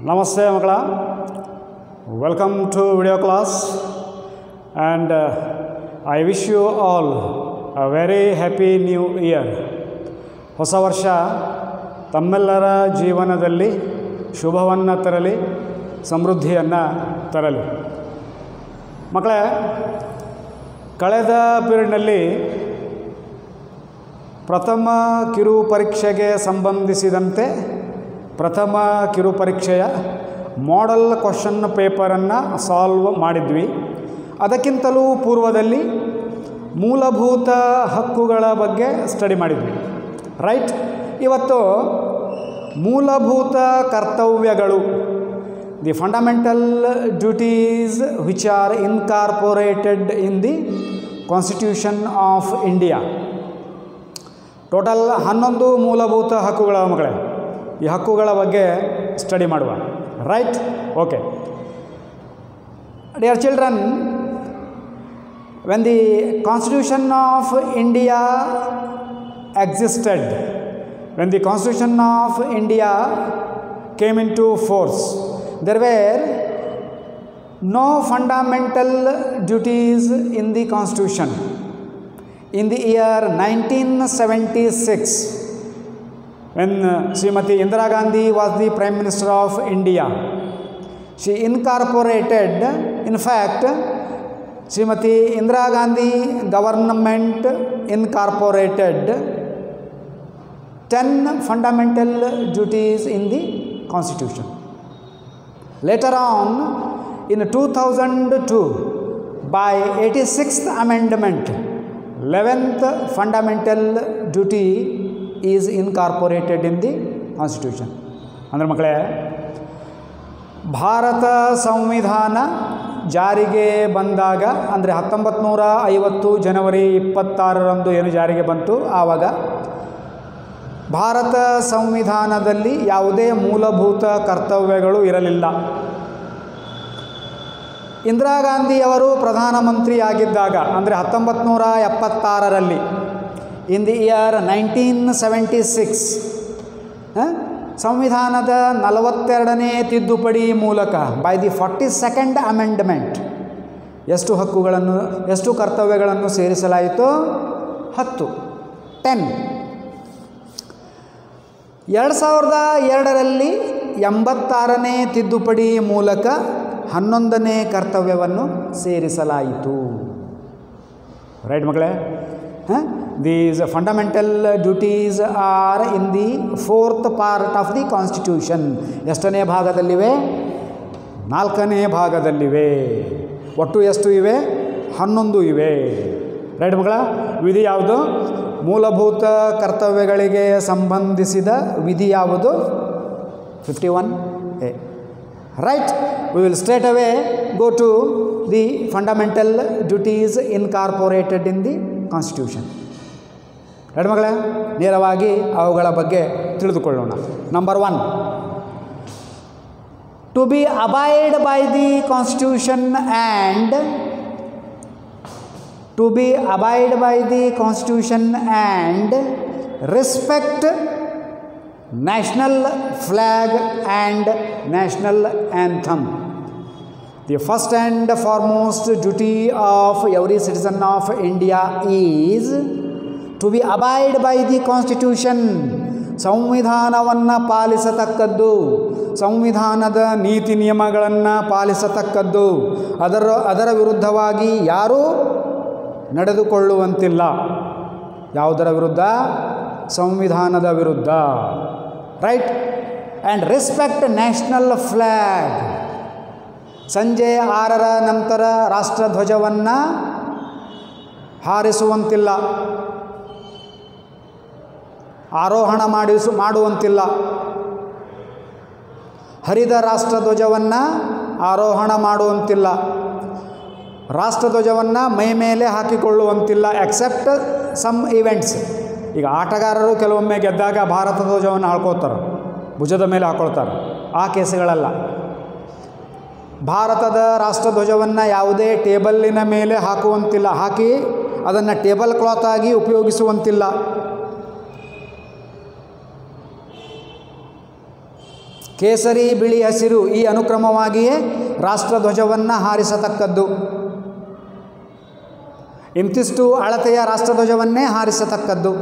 ನಮಸ್ತೆ ಮಕ್ಕಳ welcome to video class and I wish you all a very happy new year ಹೊಸ ವರ್ಷ ತಮ್ಮೆಲ್ಲರ ಜೀವನದಲ್ಲಿ ಶುಭವನ್ನು ತರಲಿ ಸಮೃದ್ಧಿಯನ್ನು ತರಲಿ ಮಕ್ಕಳೇ ಕಳೆದ ಪೀರಿಯಡ್ನಲ್ಲಿ ಪ್ರಥಮ ಕಿರು ಪರೀಕ್ಷೆಗೆ ಸಂಬಂಧಿಸಿದಂತೆ ಪ್ರಥಮ ಕಿರು ಪರೀಕ್ಷೆಯ ಮಾಡೆಲ್ ಕ್ವಶನ್ ಪೇಪರನ್ನು ಸಾಲ್ವ್ ಮಾಡಿದ್ವಿ ಅದಕ್ಕಿಂತಲೂ ಪೂರ್ವದಲ್ಲಿ ಮೂಲಭೂತ ಹಕ್ಕುಗಳ ಬಗ್ಗೆ ಸ್ಟಡಿ ಮಾಡಿದ್ವಿ ರೈಟ್ ಇವತ್ತು ಮೂಲಭೂತ ಕರ್ತವ್ಯಗಳು the fundamental duties which are incorporated in the constitution of India total ಹನ್ನೊಂದು ಮೂಲಭೂತ ಹಕ್ಕುಗಳ ಮಗಳೇ ಈ ಹಕ್ಕುಗಳ ಬಗ್ಗೆ ಸ್ಟಡಿ ಮಾಡುವ right okay dear children when the constitution of India existed when the constitution of India came into force there were no fundamental duties in the constitution in the year 1976 when uh, Srimati Indira Gandhi was the Prime Minister of India. She incorporated, in fact, Srimati Indira Gandhi government incorporated 10 fundamental duties in the constitution. Later on, in 2002, by 86th amendment, 11th fundamental duty is incorporated in the constitution ಅಂದರೆ ಮಕ್ಕಳೇ ಭಾರತ ಸಂವಿಧಾನ ಜಾರಿಗೆ ಬಂದಾಗ ಅಂದರೆ ಹತ್ತೊಂಬತ್ತು ನೂರ ಐವತ್ತು ಜನವರಿ ಇಪ್ಪತ್ತಾರರಂದು ಏನು ಜಾರಿಗೆ ಬಂತು ಆವಾಗ ಭಾರತ ಸಂವಿಧಾನದಲ್ಲಿ ಯಾವುದೇ ಮೂಲಭೂತ ಕರ್ತವ್ಯಗಳು ಇರಲಿಲ್ಲ ಇಂದಿರಾ ಗಾಂಧಿಯವರು ಪ್ರಧಾನಮಂತ್ರಿಯಾಗಿದ್ದಾಗ ಅಂದರೆ ಹತ್ತೊಂಬತ್ತು ನೂರ ಎಪ್ಪತ್ತಾರರಲ್ಲಿ in the year nineteen seventy six ಸಂವಿಧಾನದ ನಲವತ್ತೆರಡನೇ ತಿದ್ದುಪಡಿ ಮೂಲಕ by the forty second amendment ಎಷ್ಟು ಹಕ್ಕುಗಳನ್ನು ಎಷ್ಟು ಕರ್ತವ್ಯಗಳನ್ನು ಸೇರಿಸಲಾಯಿತು ಹತ್ತು ಟೆನ್ ಎರಡು ಸಾವಿರದ ಎರಡರಲ್ಲಿ ಎಂಬತ್ತಾರನೇ ತಿದ್ದುಪಡಿ ಮೂಲಕ ಹನ್ನೊಂದನೇ ಕರ್ತವ್ಯವನ್ನು ಸೇರಿಸಲಾಯಿತು ರೈಟ್ ಮಕ್ಕಳೇ these fundamental duties are in the fourth part of the constitution ಎಷ್ಟನೇ ಭಾಗದಲ್ಲಿವೆ ನಾಲ್ಕನೇ ಭಾಗದಲ್ಲಿವೆ ಒಟ್ಟು ಎಷ್ಟು ಇವೆ ಹನ್ನೊಂದು ಇವೆ ರೈಟ್ ಮಕ್ಕಳ ವಿಧಿ ಯಾವುದು ಮೂಲಭೂತ ಕರ್ತವ್ಯಗಳಿಗೆ ಸಂಬಂಧಿಸಿದ ವಿಧಿ ಯಾವುದು fifty one A right we will straight away go to the fundamental duties incorporated in the constitution right ಮಗಳೇ ನೇರವಾಗಿ ಅವುಗಳ ಬಗ್ಗೆ ತಿಳಿದುಕೊಳ್ಳೋಣ number one to be abide by the constitution and to be abide by the constitution and respect national flag and national anthem. The first and foremost duty of every citizen of India is to be abide by the constitution. ಸಂವಿಧಾನವನ್ನು ಪಾಲಿಸತಕ್ಕದ್ದು ಸಂವಿಧಾನದ ನೀತಿ ನಿಯಮಗಳನ್ನು ಪಾಲಿಸತಕ್ಕದ್ದು ಅದರ ಅದರ ವಿರುದ್ಧವಾಗಿ ಯಾರೂ ನಡೆದುಕೊಳ್ಳುವಂತಿಲ್ಲ ಯಾವುದರ ವಿರುದ್ಧ ಸಂವಿಧಾನದ ವಿರುದ್ಧ right and respect national flag ಸಂಜೆ ಆರರ ನಂತರ ರಾಷ್ಟ್ರಧ್ವಜವನ್ನು ಹಾರಿಸುವಂತಿಲ್ಲ ಆರೋಹಣ ಮಾಡಿಸು ಮಾಡುವಂತಿಲ್ಲ ಹರಿದ ರಾಷ್ಟ್ರಧ್ವಜವನ್ನು ಆರೋಹಣ ಮಾಡುವಂತಿಲ್ಲ ರಾಷ್ಟ್ರಧ್ವಜವನ್ನು ಮೈ ಮೇಲೆ ಹಾಕಿಕೊಳ್ಳುವಂತಿಲ್ಲ ಎಕ್ಸೆಪ್ಟ್ ಸಮ್ ಇವೆಂಟ್ಸ್ ಈಗ ಆಟಗಾರರು ಕೆಲವೊಮ್ಮೆ ಗೆದ್ದಾಗ ಭಾರತ ಧ್ವಜವನ್ನು ಹಾಳ್ಕೋತಾರೆ ಭುಜದ ಮೇಲೆ ಹಾಕ್ಕೊಳ್ತಾರೆ ಆ ಕೇಸುಗಳಲ್ಲ ಭಾರತದ ರಾಷ್ಟ್ರಧ್ವಜವನ್ನು ಯಾವುದೇ ಟೇಬಲ್ಲಿನ ಮೇಲೆ ಹಾಕುವಂತಿಲ್ಲ ಹಾಕಿ ಅದನ್ನು ಟೇಬಲ್ ಕ್ಲಾತ್ ಆಗಿ ಉಪಯೋಗಿಸುವಂತಿಲ್ಲ ಕೇಸರಿ ಬಿಳಿ ಹಸಿರು ಈ ಅನುಕ್ರಮವಾಗಿಯೇ ರಾಷ್ಟ್ರಧ್ವಜವನ್ನು ಹಾರಿಸತಕ್ಕದ್ದು ಇಂತಿಷ್ಟು ಅಳತೆಯ ರಾಷ್ಟ್ರಧ್ವಜವನ್ನೇ ಹಾರಿಸತಕ್ಕದ್ದು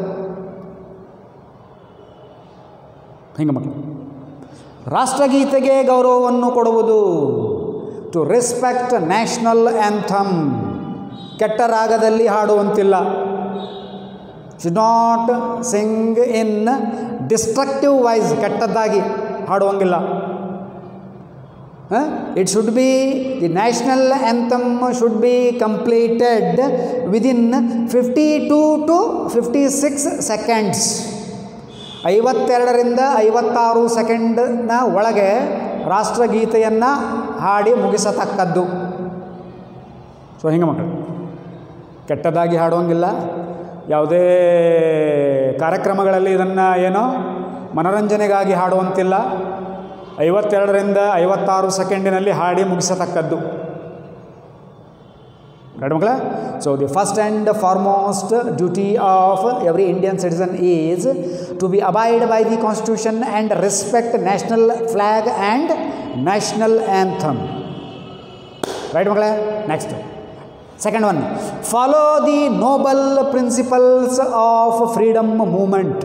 ಹಿಂಗೆ ಮಕ್ಕಳು ರಾಷ್ಟ್ರಗೀತೆಗೆ ಗೌರವವನ್ನು ಕೊಡುವುದು ಟು ರೆಸ್ಪೆಕ್ಟ್ ನ್ಯಾಷನಲ್ ಆ್ಯಂಥಮ್ ಕೆಟ್ಟ ರಾಗದಲ್ಲಿ ಹಾಡುವಂತಿಲ್ಲ should not sing in destructive wise ಕೆಟ್ಟದ್ದಾಗಿ ಹಾಡುವಂಗಿಲ್ಲ it should be the national anthem should be completed within fifty two to fifty six seconds ಐವತ್ತೆರಡರಿಂದ ಐವತ್ತಾರು ಸೆಕೆಂಡ್ನ ಒಳಗೆ ರಾಷ್ಟ್ರಗೀತೆಯನ್ನು ಹಾಡಿ ಮುಗಿಸತಕ್ಕದ್ದು ಸೊ ಹಿಂಗೆ ಮಕ್ಕಳು ಕೆಟ್ಟದಾಗಿ ಹಾಡುವಂಗಿಲ್ಲ ಯಾವುದೇ ಕಾರ್ಯಕ್ರಮಗಳಲ್ಲಿ ಇದನ್ನು ಏನೋ ಮನೋರಂಜನೆಗಾಗಿ ಹಾಡುವಂತಿಲ್ಲ ಐವತ್ತೆರಡರಿಂದ ಐವತ್ತಾರು ಸೆಕೆಂಡಿನಲ್ಲಿ ಹಾಡಿ ಮುಗಿಸತಕ್ಕದ್ದು ರೈಟ್ ಮಕ್ಕಳ so the first and foremost duty of every Indian citizen is to be abide by the constitution and respect national flag and national anthem right ಮಕ್ಕಳೇ next second one follow the noble principles of freedom movement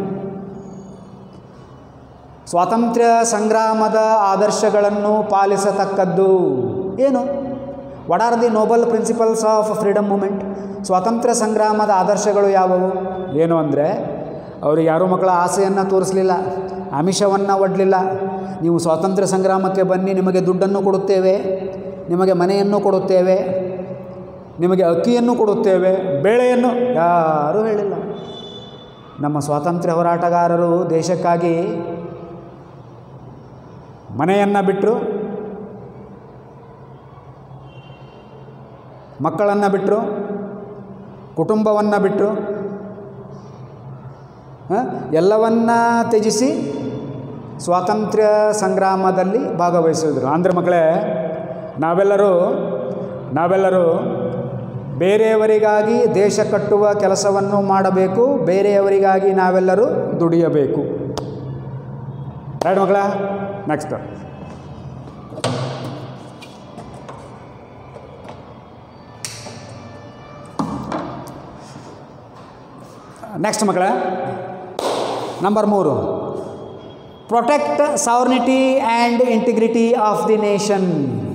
ಸ್ವಾತಂತ್ರ್ಯ ಸಂಗ್ರಾಮದ ಆದರ್ಶಗಳನ್ನು ಪಾಲಿಸತಕ್ಕದ್ದು ಏನು what are the noble principles of freedom movement ಸ್ವಾತಂತ್ರ್ಯ ಸಂಗ್ರಾಮದ ಆದರ್ಶಗಳು ಯಾವುವು ಏನು ಅಂದರೆ ಅವರು ಯಾರೂ ಮಕ್ಕಳ ಆಸೆಯನ್ನು ತೋರಿಸಲಿಲ್ಲ ಆಮಿಷವನ್ನು ಒಡ್ಲಿಲ್ಲ ನೀವು ಸ್ವಾತಂತ್ರ್ಯ ಸಂಗ್ರಾಮಕ್ಕೆ ಬನ್ನಿ ನಿಮಗೆ ದುಡ್ಡನ್ನು ಕೊಡುತ್ತೇವೆ ನಿಮಗೆ ಮನೆಯನ್ನು ಕೊಡುತ್ತೇವೆ ನಿಮಗೆ ಅಕ್ಕಿಯನ್ನು ಕೊಡುತ್ತೇವೆ ಬೇಳೆಯನ್ನು ಯಾರೂ ಹೇಳಿಲ್ಲ ನಮ್ಮ ಸ್ವಾತಂತ್ರ್ಯ ಹೋರಾಟಗಾರರು ದೇಶಕ್ಕಾಗಿ ಮನೆಯನ್ನು ಬಿಟ್ಟರು ಮಕ್ಕಳನ್ನು ಬಿಟ್ಟರು ಕುಟುಂಬವನ್ನು ಬಿಟ್ಟರು ಎಲ್ಲವನ್ನ ತ್ಯಜಿಸಿ ಸ್ವಾತಂತ್ರ್ಯ ಸಂಗ್ರಾಮದಲ್ಲಿ ಭಾಗವಹಿಸಿದ್ರು ಅಂದರೆ ಮಕ್ಕಳೇ ನಾವೆಲ್ಲರೂ ನಾವೆಲ್ಲರೂ ಬೇರೆಯವರಿಗಾಗಿ ದೇಶ ಕಟ್ಟುವ ಕೆಲಸವನ್ನು ಮಾಡಬೇಕು ಬೇರೆಯವರಿಗಾಗಿ ನಾವೆಲ್ಲರೂ ದುಡಿಯಬೇಕು ರೈಟ್ ಮಕ್ಕಳ ನೆಕ್ಸ್ಟ್ ನೆಕ್ಸ್ಟ್ ಮಕ್ಕಳ ನಂಬರ್ ಮೂರು protect sovereignty and integrity of the nation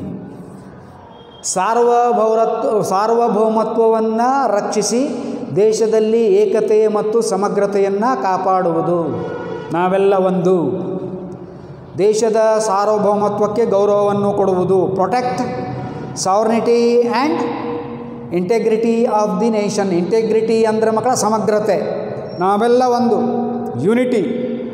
ಸಾರ್ವಭೌರತ್ವ ಸಾರ್ವಭೌಮತ್ವವನ್ನು ರಕ್ಷಿಸಿ ದೇಶದಲ್ಲಿ ಏಕತೆ ಮತ್ತು ಸಮಗ್ರತೆಯನ್ನು ಕಾಪಾಡುವುದು ನಾವೆಲ್ಲ ಒಂದು ದೇಶದ ಸಾರ್ವಭೌಮತ್ವಕ್ಕೆ ಗೌರವವನ್ನು ಕೊಡುವುದು protect sovereignty and integrity of the nation integrity ಅಂದರೆ ಮಕ್ಕಳ ಸಮಗ್ರತೆ ನಾವೆಲ್ಲ ಒಂದು ಯೂನಿಟಿ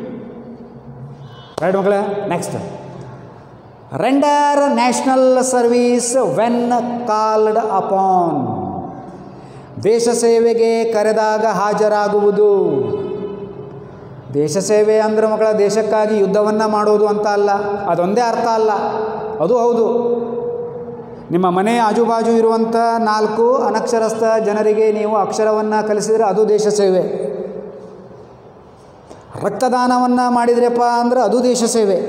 ರೈಟ್ ಮಕ್ಕಳೇ next render national service when called upon ದೇಶ ಸೇವೆಗೆ ಕರೆದಾಗ ಹಾಜರಾಗುವುದು ದೇಶ ಸೇವೆ ಅಂದರೆ ಮಕ್ಕಳ ದೇಶಕ್ಕಾಗಿ ಯುದ್ಧವನ್ನು ಮಾಡೋದು ಅಂತ ಅಲ್ಲ ಅದೊಂದೇ ಅರ್ಥ ಅಲ್ಲ ಅದು ಹೌದು ನಿಮ್ಮ ಮನೆ ಆಜುಬಾಜು ಇರುವಂಥ ನಾಲ್ಕು ಅನಕ್ಷರಸ್ಥ ಜನರಿಗೆ ನೀವು ಅಕ್ಷರವನ್ನು ಕಲಿಸಿದರೆ ಅದು ದೇಶ ಸೇವೆ ರಕ್ತದಾನವನ್ನು ಮಾಡಿದ್ರಪ್ಪ ಅಂದ್ರೆ ಅದು ದೇಶ ಸೇವೆ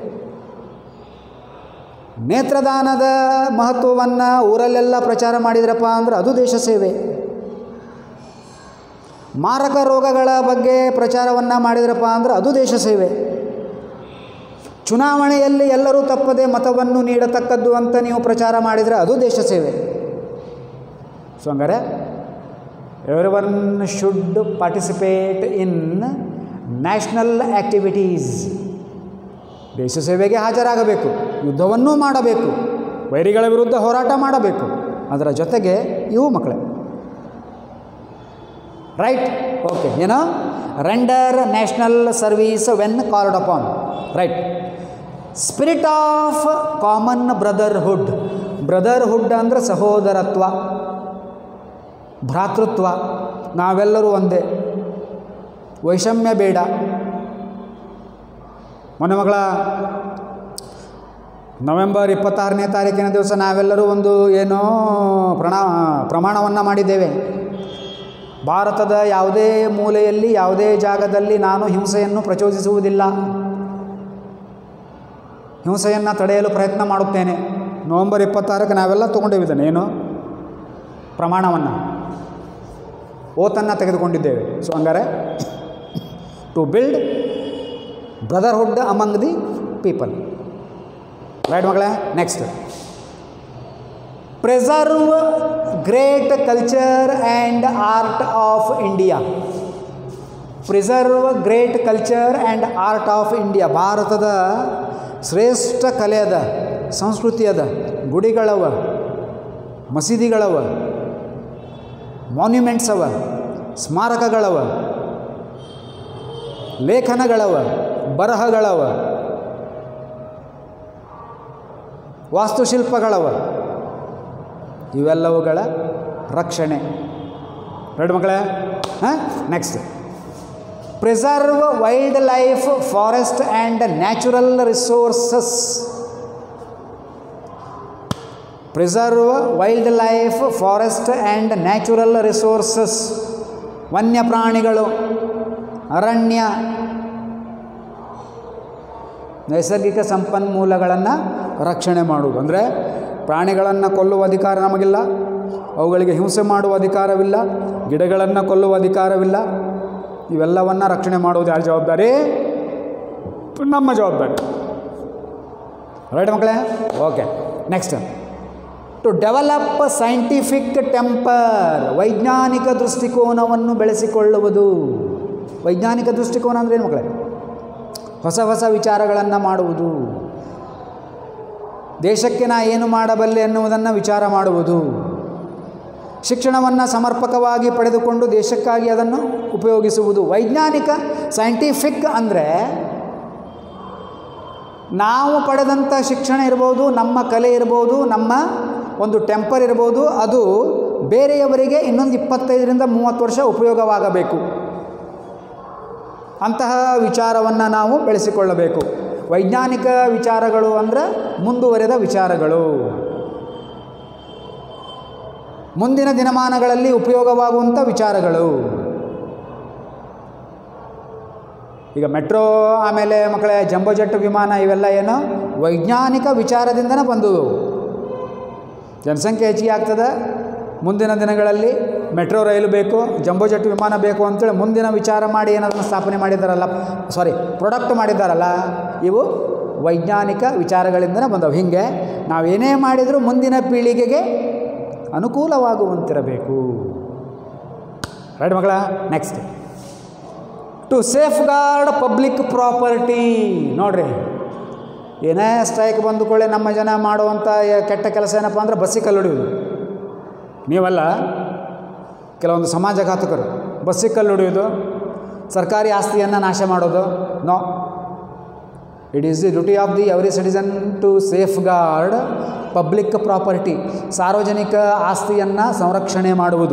ನೇತ್ರದಾನದ ಮಹತ್ವವನ್ನು ಊರಲ್ಲೆಲ್ಲ ಪ್ರಚಾರ ಮಾಡಿದ್ರಪ್ಪ ಅಂದ್ರೆ ಅದು ದೇಶ ಸೇವೆ ಮಾರಕ ರೋಗಗಳ ಬಗ್ಗೆ ಪ್ರಚಾರವನ್ನು ಮಾಡಿದ್ರಪ್ಪ ಅಂದ್ರೆ ಅದು ದೇಶ ಸೇವೆ ಚುನಾವಣೆಯಲ್ಲಿ ಎಲ್ಲರೂ ತಪ್ಪದೆ ಮತವನ್ನು ನೀಡತಕ್ಕದ್ದು ಅಂತ ನೀವು ಪ್ರಚಾರ ಮಾಡಿದರೆ ಅದು ದೇಶ ಸೇವೆ ಸೊ ಹಂಗಾರೆ everyone should participate in national activities ದೇಶ ಸೇವೆಗೆ ಹಾಜರಾಗಬೇಕು ಯುದ್ಧವನ್ನೂ ಮಾಡಬೇಕು ವೈರಿಗಳ ವಿರುದ್ಧ ಹೋರಾಟ ಮಾಡಬೇಕು ಅದರ ಜೊತೆಗೆ ಇವು ಮಕ್ಕಳೇ ರೈಟ್ ಓಕೆ ಏನೋ render national service when called upon right spirit of common brotherhood brotherhood ಅಂದರೆ ಸಹೋದರತ್ವ ಭ್ರಾತೃತ್ವ ನಾವೆಲ್ಲರೂ ಒಂದೇ ವೈಷಮ್ಯ ಬೇಡ ಮೊನ್ನೆ ಮಗಳ ನವೆಂಬರ್ ಇಪ್ಪತ್ತಾರನೇ ತಾರೀಕಿನ ದಿವಸ ನಾವೆಲ್ಲರೂ ಒಂದು ಏನೋ ಪ್ರಣ ಪ್ರಮಾಣವನ್ನು ಮಾಡಿದ್ದೇವೆ ಭಾರತದ ಯಾವುದೇ ಮೂಲೆಯಲ್ಲಿ ಯಾವುದೇ ಜಾಗದಲ್ಲಿ ನಾನು ಹಿಂಸೆಯನ್ನು ಪ್ರಚೋದಿಸುವುದಿಲ್ಲ ಹಿಂಸೆಯನ್ನು ತಡೆಯಲು ಪ್ರಯತ್ನ ಮಾಡುತ್ತೇನೆ ನವಂಬರ್ ಇಪ್ಪತ್ತಾರಕ್ಕೆ ನಾವೆಲ್ಲ ತೊಗೊಂಡಿದ್ದಾನೆ ಏನು ಪ್ರಮಾಣವನ್ನು ಓತನ್ನು ತೆಗೆದುಕೊಂಡಿದ್ದೇವೆ ಸೊ ಹಂಗಾರೆ to build brotherhood among the people right ಮಗಳೇ next preserve great culture and art of India preserve great culture and art of India ಭಾರತದ ಶ್ರೇಷ್ಠ ಕಲೆ ಅದ ಸಂಸ್ಕೃತಿ ಅದ ಗುಡಿಗಳವ ಮಸೀದಿಗಳವ ಮಾನ್ಯುಮೆಂಟ್ಸ್ ಅವ ಸ್ಮಾರಕಗಳವ ಲೇಖನಗಳವ ಬರಹಗಳವ ವಾಸ್ತುಶಿಲ್ಪಗಳವ ಇವೆಲ್ಲವುಗಳ ರಕ್ಷಣೆ ಎರಡು ಮಕ್ಕಳೇ ಹಾಂ next preserve wildlife forest and natural resources preserve wildlife forest and natural resources ವನ್ಯಪ್ರಾಣಿಗಳು ಅರಣ್ಯ ನೈಸರ್ಗಿಕ ಸಂಪನ್ಮೂಲಗಳನ್ನು ರಕ್ಷಣೆ ಮಾಡುವುದು ಅಂದರೆ ಪ್ರಾಣಿಗಳನ್ನು ಕೊಲ್ಲುವ ಅಧಿಕಾರ ನಮಗಿಲ್ಲ ಅವುಗಳಿಗೆ ಹಿಂಸೆ ಮಾಡುವ ಅಧಿಕಾರವಿಲ್ಲ ಗಿಡಗಳನ್ನು ಕೊಲ್ಲುವ ಅಧಿಕಾರವಿಲ್ಲ ಇವೆಲ್ಲವನ್ನು ರಕ್ಷಣೆ ಮಾಡುವುದು ಯಾರ ಜವಾಬ್ದಾರಿ ನಮ್ಮ ಜವಾಬ್ದಾರಿ ರೈಟ್ ಮಕ್ಕಳೇ okay next to develop scientific temper ವೈಜ್ಞಾನಿಕ ದೃಷ್ಟಿಕೋನವನ್ನು ಬೆಳೆಸಿಕೊಳ್ಳುವುದು ವೈಜ್ಞಾನಿಕ ದೃಷ್ಟಿಕೋನ ಅಂದರೆ ಏನು ಮಕ್ಕಳೇ ಹೊಸ ಹೊಸ ವಿಚಾರಗಳನ್ನು ಮಾಡುವುದು ದೇಶಕ್ಕೆ ನಾ ಏನು ಮಾಡಬಲ್ಲೆ ಎನ್ನುವುದನ್ನು ವಿಚಾರ ಮಾಡುವುದು ಶಿಕ್ಷಣವನ್ನು ಸಮರ್ಪಕವಾಗಿ ಪಡೆದುಕೊಂಡು ದೇಶಕ್ಕಾಗಿ ಅದನ್ನು ಉಪಯೋಗಿಸುವುದು ವೈಜ್ಞಾನಿಕ ಸೈಂಟಿಫಿಕ್ ಅಂದರೆ ನಾವು ಪಡೆದಂಥ ಶಿಕ್ಷಣ ಇರ್ಬೋದು ನಮ್ಮ ಕಲೆ ಇರ್ಬೋದು ನಮ್ಮ ಒಂದು ಟೆಂಪರ್ ಇರ್ಬೋದು ಅದು ಬೇರೆಯವರಿಗೆ ಇನ್ನೊಂದು ಇಪ್ಪತ್ತೈದರಿಂದ ಮೂವತ್ತು ವರ್ಷ ಉಪಯೋಗವಾಗಬೇಕು ಅಂತಹ ವಿಚಾರವನ್ನು ನಾವು ಬೆಳೆಸಿಕೊಳ್ಳಬೇಕು ವೈಜ್ಞಾನಿಕ ವಿಚಾರಗಳು ಅಂದರೆ ಮುಂದುವರೆದ ವಿಚಾರಗಳು ಮುಂದಿನ ದಿನಮಾನಗಳಲ್ಲಿ ಉಪಯೋಗವಾಗುವಂಥ ವಿಚಾರಗಳು ಈಗ ಮೆಟ್ರೋ ಆಮೇಲೆ ಮಕ್ಕಳೇ ಜಂಬೋ ಜೆಟ್ ವಿಮಾನ ಇವೆಲ್ಲ ಏನು ವೈಜ್ಞಾನಿಕ ವಿಚಾರದಿಂದನೇ ಬಂದವು ಜನಸಂಖ್ಯೆ ಹೆಚ್ಚಿಗೆ ಆಗ್ತದೆ ಮುಂದಿನ ದಿನಗಳಲ್ಲಿ ಮೆಟ್ರೋ ರೈಲು ಬೇಕು ಜಂಬೋ ಜೆಟ್ ವಿಮಾನ ಬೇಕು ಅಂತೇಳಿ ಮುಂದಿನ ವಿಚಾರ ಮಾಡಿ ಏನದನ್ನು ಸ್ಥಾಪನೆ ಮಾಡಿದ್ದಾರಲ್ಲ ಸಾರಿ ಪ್ರೊಡಕ್ಟ್ ಮಾಡಿದ್ದಾರಲ್ಲ ಇವು ವೈಜ್ಞಾನಿಕ ವಿಚಾರಗಳಿಂದನೇ ಬಂದವು ಹೀಗೆ ನಾವೇನೇ ಮಾಡಿದರೂ ಮುಂದಿನ ಪೀಳಿಗೆಗೆ ಅನುಕೂಲವಾಗುವಂತಿರಬೇಕು ರೈಟ್ ಮಕ್ಕಳ next to safeguard public property ನೋಡ್ರಿ ಏನೇ ಸ್ಟ್ರೈಕ್ ಬಂದುಕೊಳ್ಳೆ ನಮ್ಮ ಜನ ಮಾಡುವಂಥ ಯ- ಕೆಟ್ಟ ಕೆಲಸ ಏನಪ್ಪ ಅಂದ್ರೆ ಬಸ್ಸಿಗೆ ಕಲ್ಲು ಹೊಡೆಯೋದು ನೀವಲ್ಲ ಕೆಲವೊಂದು ಸಮಾಜಘಾತಕರು ಬಸ್ಸಿಗೆ ಕಲ್ಲು ಹೊಡೆಯೋದು ಸರ್ಕಾರಿ ಆಸ್ತಿಯನ್ನು ನಾಶ ಮಾಡೋದು no it is the duty of the every citizen to safeguard public property ಸಾರ್ವಜನಿಕ ಆಸ್ತಿಯನ್ನು ಸಂರಕ್ಷಣೆ ಮಾಡುವುದು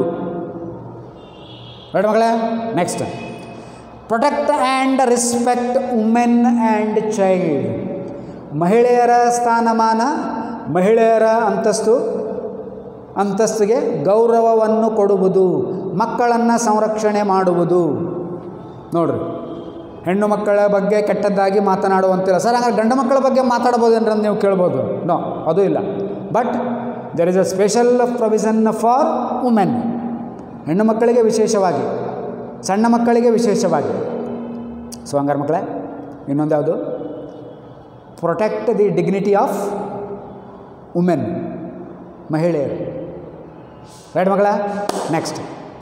ರೈಟ್ ಮಗಳೇ next protect and respect women and child ಮಹಿಳೆಯರ ಸ್ಥಾನಮಾನ ಮಹಿಳೆಯರ ಅಂತಸ್ತು ಅಂತಸ್ತಿಗೆ ಗೌರವವನ್ನು ಕೊಡುವುದು ಮಕ್ಕಳನ್ನು ಸಂರಕ್ಷಣೆ ಮಾಡುವುದು ನೋಡ್ರಿ ಹೆಣ್ಣು ಮಕ್ಕಳ ಬಗ್ಗೆ ಕೆಟ್ಟದ್ದಾಗಿ ಮಾತನಾಡುವಂತಿಲ್ಲ ಸರ್ ಹಂಗಾರೆ ಗಂಡು ಮಕ್ಕಳ ಬಗ್ಗೆ ಮಾತಾಡ್ಬೋದೇನ್ರ ಅಂತ ನೀವು ಕೇಳ್ಬೋದು ನೋ ಅದು ಇಲ್ಲ but there is a special provision for women ಹೆಣ್ಣು ಮಕ್ಕಳಿಗೆ ವಿಶೇಷವಾಗಿ ಸಣ್ಣ ಮಕ್ಕಳಿಗೆ ವಿಶೇಷವಾಗಿ ಸೊ ಹಂಗಾರೆ ಮಕ್ಕಳೇ ಇನ್ನೊಂದು ಯಾವುದು protect the dignity of women ಮಹಿಳೆಯರು ರೈಟ್ ಮಗಳ next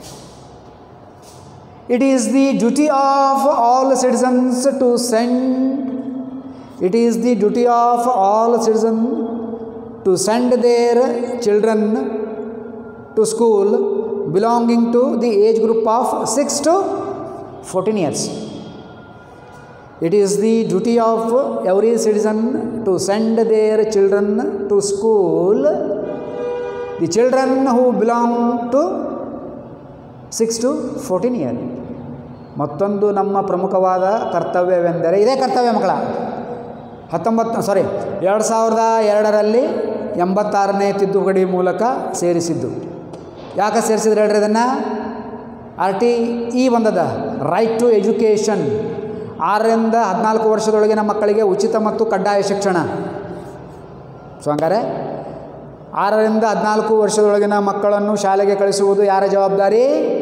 it is the duty of all citizens to send it is the duty of all citizen to send their children to school belonging to the age group of six to fourteen years It is the duty of every citizen to send their children to school. The children who belong to six to fourteen year ಮತ್ತೊಂದು ನಮ್ಮ ಪ್ರಮುಖವಾದ ಕರ್ತವ್ಯವೆಂದರೆ ಇದೇ ಕರ್ತವ್ಯ ಮಕ್ಕಳ ಹತ್ತೊಂಬತ್ತು ಸಾರಿ ಎರಡು ಸಾವಿರದ ಎರಡರಲ್ಲಿ ಎಂಬತ್ತಾರನೇ ತಿದ್ದುಪಡಿ ಮೂಲಕ ಸೇರಿಸಿದ್ದು ಯಾಕೆ ಸೇರಿಸಿದ್ರೆ ಹೇಳ್ರಿ ಇದನ್ನು ಆರ್ ಟಿ ಇ ಬಂದದ ರೈಟ್ ಟು ಎಜುಕೇಷನ್ ಆರರಿಂದ ಹದಿನಾಲ್ಕು ವರ್ಷದೊಳಗಿನ ಮಕ್ಕಳಿಗೆ ಉಚಿತ ಮತ್ತು ಕಡ್ಡಾಯ ಶಿಕ್ಷಣ ಸೊ ಹಂಗಾರೆ ಆರರಿಂದ ಹದಿನಾಲ್ಕು ವರ್ಷದೊಳಗಿನ ಮಕ್ಕಳನ್ನು ಶಾಲೆಗೆ ಕಳಿಸುವುದು ಯಾರ ಜವಾಬ್ದಾರಿ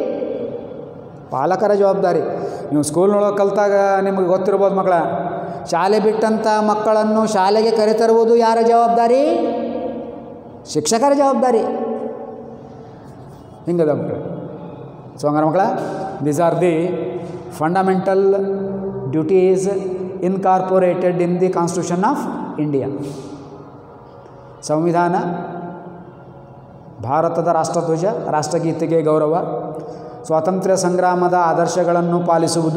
ಪಾಲಕರ ಜವಾಬ್ದಾರಿ ನೀವು ಸ್ಕೂಲ್ನೊಳಗೆ ಕಲಿತಾಗ ನಿಮಗೆ ಗೊತ್ತಿರ್ಬೋದು ಮಕ್ಕಳ ಶಾಲೆ ಬಿಟ್ಟಂಥ ಮಕ್ಕಳನ್ನು ಶಾಲೆಗೆ ಕರೆತರುವುದು ಯಾರ ಜವಾಬ್ದಾರಿ ಶಿಕ್ಷಕರ ಜವಾಬ್ದಾರಿ ಹಿಂಗದ ಮಕ್ಕಳು ಸೊ ಹಂಗಾರೆ ಮಕ್ಕಳ these are the fundamental duties incorporated in the constitution of India ಸಂವಿಧಾನ ಭಾರತದ ರಾಷ್ಟ್ರಧ್ವಜ ರಾಷ್ಟ್ರಗೀತೆಗೆ ಗೌರವ ಸ್ವಾತಂತ್ರ್ಯ ಸಂಗ್ರಾಮದ ಆದರ್ಶಗಳನ್ನು ಪಾಲಿಸುವುದು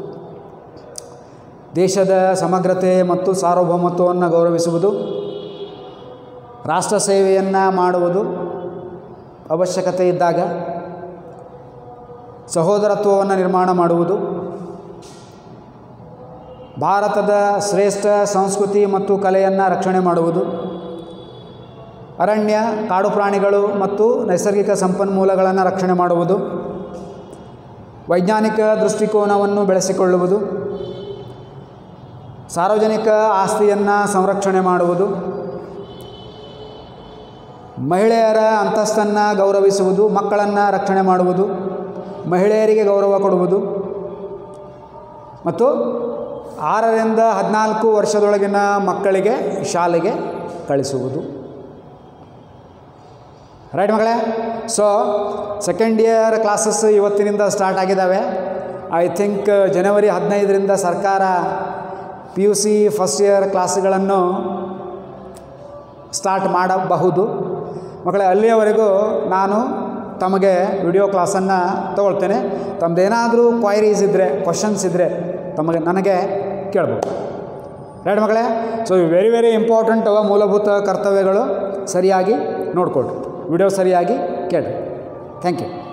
ದೇಶದ ಸಮಗ್ರತೆ ಮತ್ತು ಸಾರ್ವಭೌಮತ್ವವನ್ನು ಗೌರವಿಸುವುದು ರಾಷ್ಟ್ರ ಸೇವೆಯನ್ನು ಮಾಡುವುದು ಅವಶ್ಯಕತೆ ಇದ್ದಾಗ ಸಹೋದರತ್ವವನ್ನು ನಿರ್ಮಾಣ ಮಾಡುವುದು ಭಾರತದ ಶ್ರೇಷ್ಠ ಸಂಸ್ಕೃತಿ ಮತ್ತು ಕಲೆಯನ್ನು ರಕ್ಷಣೆ ಮಾಡುವುದು ಅರಣ್ಯ ಕಾಡು ಪ್ರಾಣಿಗಳು ಮತ್ತು ನೈಸರ್ಗಿಕ ಸಂಪನ್ಮೂಲಗಳನ್ನು ರಕ್ಷಣೆ ಮಾಡುವುದು ವೈಜ್ಞಾನಿಕ ದೃಷ್ಟಿಕೋನವನ್ನು ಬೆಳೆಸಿಕೊಳ್ಳುವುದು ಸಾರ್ವಜನಿಕ ಆಸ್ತಿಯನ್ನು ಸಂರಕ್ಷಣೆ ಮಾಡುವುದು ಮಹಿಳೆಯರ ಅಂತಸ್ತನ್ನು ಗೌರವಿಸುವುದು ಮಕ್ಕಳನ್ನು ರಕ್ಷಣೆ ಮಾಡುವುದು ಮಹಿಳೆಯರಿಗೆ ಗೌರವ ಕೊಡುವುದು ಮತ್ತು ಆರರಿಂದ ಹದಿನಾಲ್ಕು ವರ್ಷದೊಳಗಿನ ಮಕ್ಕಳಿಗೆ ಶಾಲೆಗೆ ಕಳಿಸುವುದು ರೈಟ್ ಮಗಳೇ ಸೊ ಸೆಕೆಂಡ್ ಇಯರ್ ಕ್ಲಾಸಸ್ ಇವತ್ತಿನಿಂದ ಸ್ಟಾರ್ಟ್ ಆಗಿದ್ದಾವೆ ಐ ಥಿಂಕ್ ಜನವರಿ ಹದಿನೈದರಿಂದ ಸರ್ಕಾರ P U C first year ಕ್ಲಾಸ್ಗಳನ್ನು ಸ್ಟಾರ್ಟ್ ಮಾಡಬಹುದು ಮಕ್ಕಳೇ ಅಲ್ಲಿಯವರೆಗೂ ನಾನು ತಮಗೆ ವಿಡಿಯೋ ಕ್ಲಾಸನ್ನು ತಗೊಳ್ತೇನೆ ತಮ್ಮದೇನಾದರೂ ಕ್ವೈರೀಸ್ ಇದ್ದರೆ ಕ್ವಶನ್ಸ್ ಇದ್ದರೆ ತಮಗೆ ನನಗೆ ಕೇಳ್ಬೋದು ರೈಟ್ ಮಕ್ಕಳೇ ಸೊ ವೆರಿ ವೆರಿ ಇಂಪಾರ್ಟೆಂಟ್ ಅವ ಮೂಲಭೂತ ಕರ್ತವ್ಯಗಳು ಸರಿಯಾಗಿ ನೋಡಿಕೊಡ್ರಿ ವಿಡಿಯೋ ಸರಿಯಾಗಿ ಕೇಳಿ ಥ್ಯಾಂಕ್ ಯು